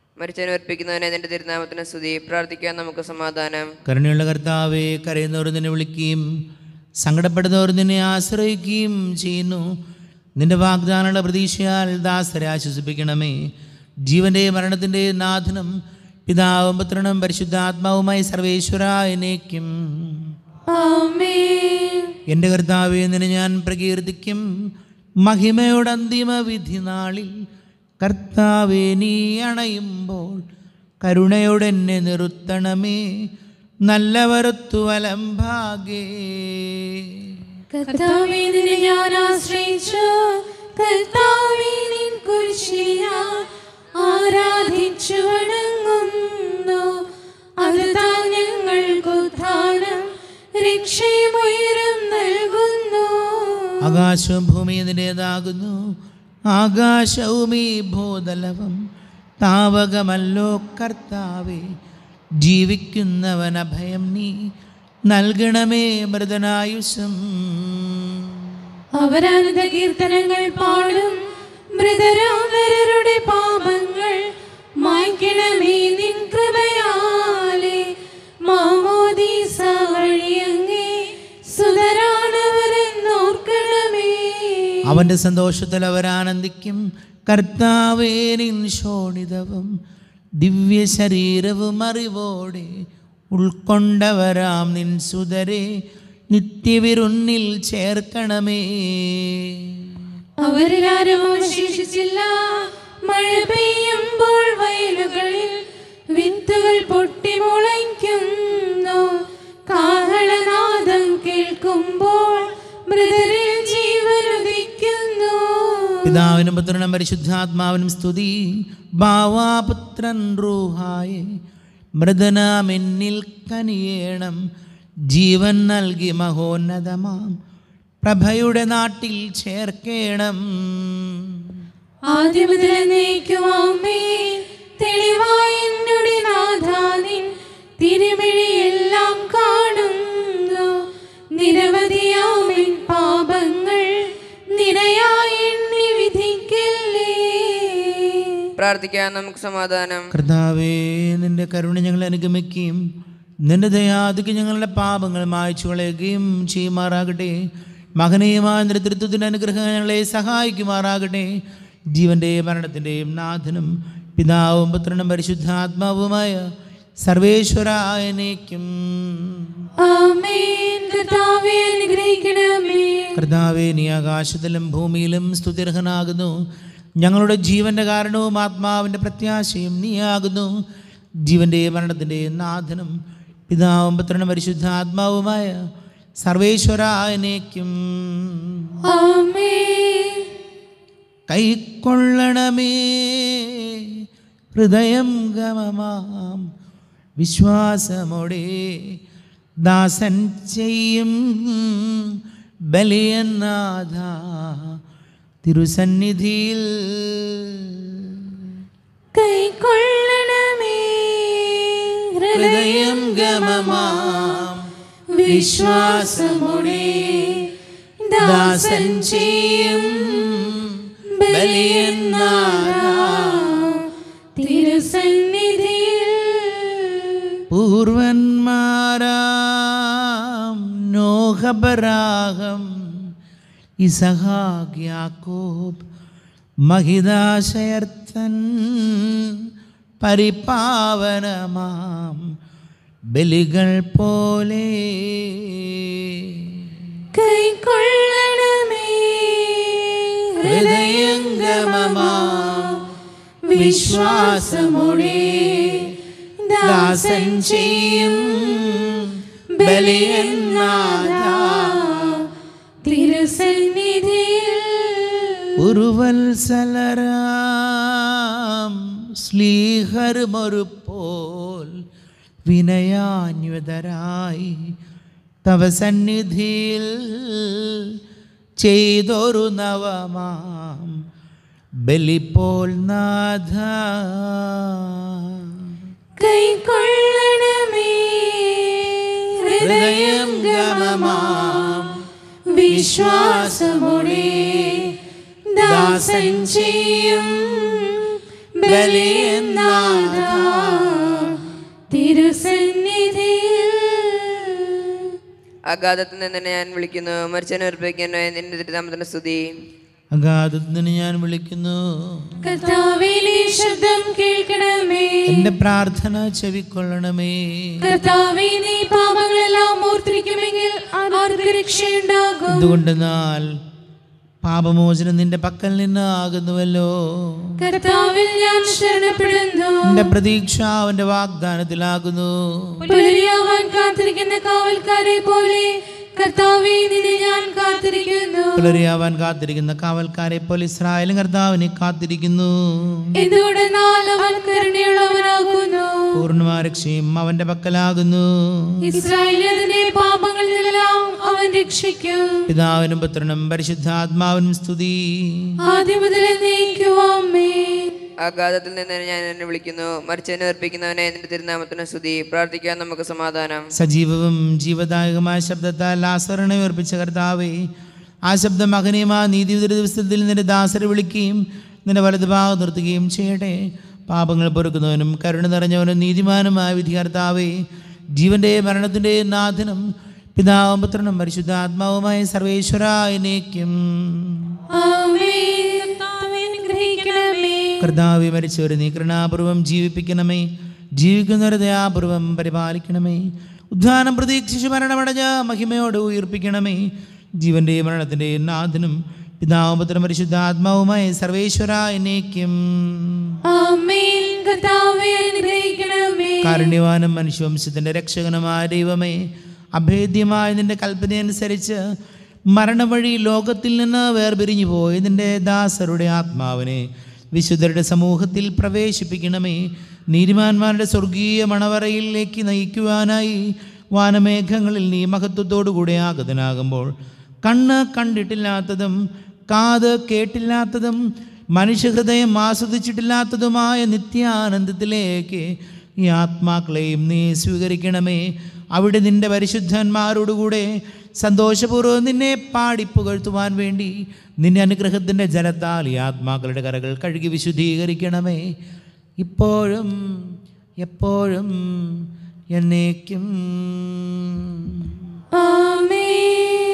മരിച്ചവനെ അർപ്പിക്കുന്നവനെ നിന്റെ തിരുനാമത്തിന് സ്തുതി പ്രാർത്ഥിക്കാൻ നമുക്ക് സമാധാനം കരുണയുള്ള കർത്താവെ കരയുന്നവർ നിന്നെ വിളിക്കുകയും സങ്കടപ്പെടുന്നവർ നിന്നെ ആശ്രയിക്കുകയും ചെയ്യുന്നു നിന്റെ വാഗ്ദാനങ്ങളുടെ പ്രതീക്ഷയാൽ ദാസരെ ആശ്വസിപ്പിക്കണമേ ജീവന്റെ മരണത്തിൻ്റെ നാഥനും പിതാവും പുത്രനും പരിശുദ്ധാത്മാവുമായി സർവേശ്വര എന്നേക്കും ആമേൻ എൻ്റെ കർത്താവെ നിന്നെ ഞാൻ പ്രകീർത്തിക്കും മഹിമയുടെ അന്തിമ വിധി നാളിൽ കർത്താവെ നീ അണയുമ്പോൾ കരുണയോടെ എന്നെ നിർത്തണമേ നല്ലവരത്തു വലം ഭാഗേ കർത്താവേ നിന്നെ ഞാൻ ആശ്രയിച്ചു കർത്താവേ നിൻ കുരിശിൽ ഞാൻ ആരാധിച്ചു വണങ്ങുന്നു അത് താൻ ഞങ്ങൾക്ക് ഉദ്ധാനം രക്ഷയും ഉയരം നൽകുന്നു ആകാശവും ഭൂമിയും നിന്റേതാകുന്നു ആകാശവും ഈ ഭൂതലവും താവകമല്ലോ കർത്താവേ ജീവിക്കുന്നവൻ അഭയം നീ നൽകണമേ മൃതനായുസം അവരാനന്ദ കീർത്തനങ്ങൾ പാടും മൃതരാമരരുടെ പാപങ്ങൾ മായ്ക്കണമേ നിൻ കൃപയാലെ മാമോദീസ വഴിയങ്ങേ സുതരാണവരെന്നോർക്കണമേ അവൻ്റെ സന്തോഷത്തിൽ അവരാനന്ദിക്കും കർത്താവേ നിൻ ശോണിതവും ദിവ്യ ശരീരവും അറിവോടെ ഉൾക്കൊണ്ടവരാം നിൻ സുതരെ നിത്യവിരുന്നിൽ ചേർക്കണമേ അവരിലാരും അവശേഷിച്ചില്ല മഴ പെയ്യുമ്പോൾ വയലുകളിൽ വിത്തുകൾ പൊട്ടി മുളയ്ക്കുന്നു കാഹളനാദം കേൾക്കുമ്പോൾ മൃതരിൽ ജീവനുദിക്കുന്നു പിതാവിനും പുത്രനും പരിശുദ്ധാത്മാവിനും സ്തുതി ഭാവാപുത്രൻ റൂഹായെ മൃദനാമെന്നിൽ കനിയേണം ജീവൻ നൽകി മഹോന്നതമാം പ്രഭയുടെ നാട്ടിൽ ചേർക്കേണം ആദ്യമുതൽ എന്നേക്കുമാമേ തെളിവായി എന്നുടെ നാഥാനിൻ തിരുമിഴിയെല്ലാം കാണുന്നു നിരവധിയാമിൻ പാപങ്ങൾ നിരയായി എണ്ണി വിധിക്കല്ലേ പ്രാർത്ഥിക്കാൻ നമുക്ക് സമാധാനം കർത്താവേ നിന്റെ കരുണ ഞങ്ങളെ അനുഗമിക്കുകയും നിന്റെ ദയാദിക്ക് ഞങ്ങളുടെ പാപങ്ങൾ മായ്ച്ചു കളയുകയും ചെയ്യുമാറാകട്ടെ മകനീയമായ നിന്റെ തൃത്വത്തിൻ്റെ അനുഗ്രഹം ഞങ്ങളെ സഹായിക്കുമാറാകട്ടെ ജീവൻ്റെയും മരണത്തിൻ്റെയും നാഥനും പിതാവും പുത്രനും പരിശുദ്ധാത്മാവുമായ സർവേശ്വരായനേക്കും ആമേൻ കർത്താവേ അനുഗ്രഹിക്കണമേ കർത്താവേ നീ ആകാശത്തിലും ഭൂമിയിലും സ്തുതിർഹനാകുന്നു ഞങ്ങളുടെ ജീവന്റെ കാരണവും ആത്മാവിൻ്റെ പ്രത്യാശയും നീയാകുന്നു ജീവൻ്റെയും മരണത്തിൻ്റെയും നാഥനും പിതാവും പുത്രനും പരിശുദ്ധാത്മാവുമായ സർവേശ്വരായനേക്കും ആമേൻ കൈക്കൊള്ളണമേ ഹൃദയം ഗമമാം വിശ്വാസമോടെ ദാസൻ ചെയ്യും ബലിയനാഥ തിരുസന്നിധിയിൽ കൈക്കൊള്ളണമേ ഹൃദയം ഗമമാം വിശ്വാസമോടെ ദാസൻ ചെയ്യും ബലിയനാഥ തിരുസന്നിധിയിൽ പൂർവന്മാരാം നോഹബരാഹം ഇസഹാഗ് യാക്കോബ് മഹിതാശയർത്തൻ പരിപാവനമാം ബലികൾ പോലെ കൈക്കൊള്ളണമേ ഹൃദയംഗമമാം വിശ്വാസമോടെ ദാസൻ ചെയ്യും ബലിയനാഥ തിരുസന്നിധിയിൽ ഉരുവത്സലരാം സ്ലീഹരുമൊരു പോൽ വിനയാന്വിതരായി തവ സന്നിധിയിൽ ചെയ്തൊരു നവമാം ബലിപോൽ നാഥ കൈക്കൊള്ളണമേ ഹൃദയം ഗമമാം വിശ്വാസമോടെ ദാസൻ ചെയ്യും ബലിയെന്ന നാഥാ തിരുസന്നിധിയിൽ അഗാധത്തിൽ നിന്ന് നിന്നെ ഞാൻ വിളിക്കുന്നു മരിച്ചവനെ ഉറപ്പിക്കുന്നു നിന്റെ തിരുനാമത്തിന് സ്തുതി അഗാധത്തിന് ഞാൻ വിളിക്കുന്നു കർത്താവേ നീ ശബ്ദം കേൾക്കണമേ എൻ്റെ പ്രാർത്ഥന ചെവിക്കൊള്ളണമേ കർത്താവേ നീ പാപങ്ങളെല്ലാം ഓർത്തിരിക്കുമെങ്കിൽ ആർക്ക് രക്ഷയുണ്ടാകും എന്തുകൊണ്ടെന്നാൽ പാപമോചനം നിന്റെ പക്കൽ നിന്ന് ആകുന്നുവല്ലോ കർത്താവിൽ ഞാൻ ശരണപ്പെടുന്നു എൻ്റെ പ്രതീക്ഷ അവന്റെ വാഗ്ദാനത്തിലാകുന്നു പുലരിയാവാൻ കാത്തിരിക്കുന്ന കാവൽക്കാരെ പോലെ കർത്താവേ നിന്നെ ഞാൻ കാത്തിരിക്കുന്നു പുലരിയാവാൻ കാത്തിരിക്കുന്ന കാവൽക്കാരെ പോലെ ഇസ്രായേലും കർത്താവിനെ കാത്തിരിക്കുന്നു എന്തുകൊണ്ടെന്നാൽ അവൻ കരുണയുള്ളവനാകുന്നു പൂർണ്ണമായ രക്ഷയും അവന്റെ പക്കലാകുന്നു ഇസ്രായേലിന്റെ പാപങ്ങളിൽ നിന്നെല്ലാം അവൻ രക്ഷിക്കും പിതാവിനും പുത്രനും പരിശുദ്ധാത്മാവിനും സ്തുതി ആദ്യം മുതൽ നീക്കുവാമേ അഗാധത്തിൽ നിന്ന് ഞാൻ എന്നെ വിളിക്കുന്നു മരിച്ചവനെ ഉറപ്പിക്കുന്നവനെ നിന്റെ തിരുനാമത്തിന് സ്തുതി പ്രാർത്ഥിക്കാൻ നമുക്ക് സമാധാനം സജീവവും ജീവദായകമായ ശബ്ദത്താൽ ലാസറിനെ ഉയർപ്പിച്ച കർത്താവേ ആ ശബ്ദം മകനെയുമാ നീതി വിതര ദിവസത്തിൽ നിന്റെ ദാസരെ വിളിക്കുകയും നിന്റെ വലതുഭാഗം നിർത്തുകയും ചെയ്യട്ടെ പാപങ്ങൾ പൊറുക്കുന്നവനും കരുണ നിറഞ്ഞവനും നീതിമാനുമായ വിധി കർത്താവേ ജീവന്റെ മരണത്തിൻ്റെ നാഥനും പിതാവും പുത്രനും പരിശുദ്ധാത്മാവുമായ സർവേശ്വര എന്നേക്കും ആമേൻ കർത്താവേ അനുഗ്രഹിക്കണമേ കർത്താവെ മരിച്ചവരെ നീ കരുണാപൂർവം ജീവിപ്പിക്കണമേ ജീവിക്കുന്നവരെ ദയാപൂർവം പരിപാലിക്കണമേ ഉദ്ധാനം പ്രതീക്ഷിച്ച് മരണമടഞ്ഞ മഹിമയോട് ഉയർപ്പിക്കണമേ ജീവന്റെ മരണത്തിൻ്റെ നാഥനും പിതാവും പുത്രനും പരിശുദ്ധാത്മാവുമായ സർവേശ്വര എന്നേക്കും ആമേൻ കർത്താവേ അനുഗ്രഹിക്കണമേ കാരുണ്യവാനും മനുഷ്യവംശത്തിൻ്റെ രക്ഷകനുമായ ദൈവമേ അഭേദ്യമായ നിന്റെ കൽപ്പനയനുസരിച്ച് മരണം വഴി ലോകത്തിൽ നിന്ന് വേർപിരിഞ്ഞു പോയ നിന്റെ ദാസരുടെ ആത്മാവിനെ വിശുദ്ധരുടെ സമൂഹത്തിൽ പ്രവേശിപ്പിക്കണമേ നീതിമാന്മാരുടെ സ്വർഗീയ മണവറയിലേക്ക് നയിക്കുവാനായി വാനമേഘങ്ങളിൽ നീ മഹത്വത്തോടുകൂടെ ആഗതനാകുമ്പോൾ കണ്ണ് കണ്ടിട്ടില്ലാത്തതും കാത് കേട്ടില്ലാത്തതും മനുഷ്യഹൃദയം ആസ്വദിച്ചിട്ടില്ലാത്തതുമായ നിത്യാനന്ദത്തിലേക്ക് ഈ ആത്മാക്കളെയും നീ സ്വീകരിക്കണമേ അവിടെ നിന്റെ പരിശുദ്ധന്മാരോടുകൂടെ സന്തോഷപൂർവ്വം നിന്നെ പാടിപ്പുകഴ്ത്തുവാൻ വേണ്ടി നിന്റെ അനുഗ്രഹത്തിൻ്റെ ജലത്താൽ ഈ ആത്മാക്കളുടെ കരകൾ കഴുകി വിശുദ്ധീകരിക്കണമേ ഇപ്പോഴും എപ്പോഴും എന്നേക്കും ആമേൻ